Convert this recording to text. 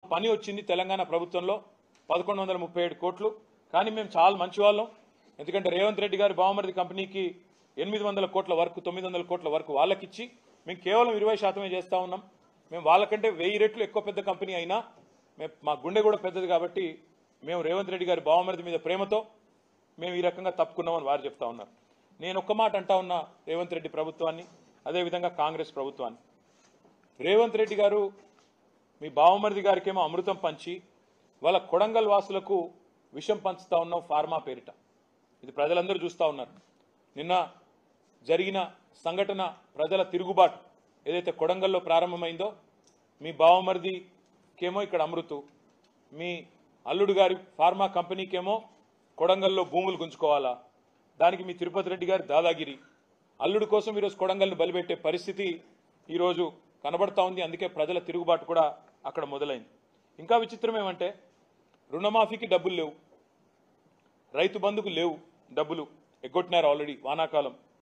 పని వచ్చింది తెలంగాణ ప్రభుత్వంలో పదకొండు వందల ముప్పై ఏడు కోట్లు కానీ మేము చాలా మంచి వాళ్ళం ఎందుకంటే రేవంత్ రెడ్డి గారి బావమరిది కంపెనీకి ఎనిమిది వందల కోట్ల వరకు తొమ్మిది వందల కోట్ల వరకు వాళ్ళకిచ్చి మేము కేవలం ఇరవై శాతమే చేస్తా ఉన్నాం మేము వాళ్ళకంటే వెయ్యి రెట్లు ఎక్కువ పెద్ద కంపెనీ అయినా మేము మా గుండె కూడా పెద్దది కాబట్టి మేము రేవంత్ రెడ్డి గారి బావమరిది మీద ప్రేమతో మేము ఈ రకంగా తప్పుకున్నామని వారు చెప్తా ఉన్నారు నేను ఒక్క మాట అంటా ఉన్నా రేవంత్ రెడ్డి ప్రభుత్వాన్ని అదేవిధంగా కాంగ్రెస్ ప్రభుత్వాన్ని రేవంత్ రెడ్డి గారు మీ బావమరిది గారికేమో అమృతం పంచి వాళ్ళ కొడంగల్ వాసులకు విషం పంచుతా ఉన్నాం ఫార్మా పేరిట ఇది ప్రజలందరూ చూస్తూ ఉన్నారు నిన్న జరిగిన సంఘటన ప్రజల తిరుగుబాటు ఏదైతే కొడంగల్లో ప్రారంభమైందో మీ బావమరిదికేమో ఇక్కడ అమృతు మీ అల్లుడు గారి ఫార్మా కంపెనీకేమో కొడంగల్లో భూములు గుంజుకోవాలా దానికి మీ తిరుపతి రెడ్డి గారి దాదాగిరి అల్లుడు కోసం ఈరోజు కొడంగల్ని బలిపెట్టే పరిస్థితి ఈరోజు కనబడతా ఉంది అందుకే ప్రజల తిరుగుబాటు కూడా అక్కడ మొదలైంది ఇంకా విచిత్రం ఏమంటే రుణమాఫీకి డబ్బులు లేవు రైతు బంధుకు లేవు డబ్బులు ఎగ్గొట్టినారు ఆల్రెడీ వానాకాలం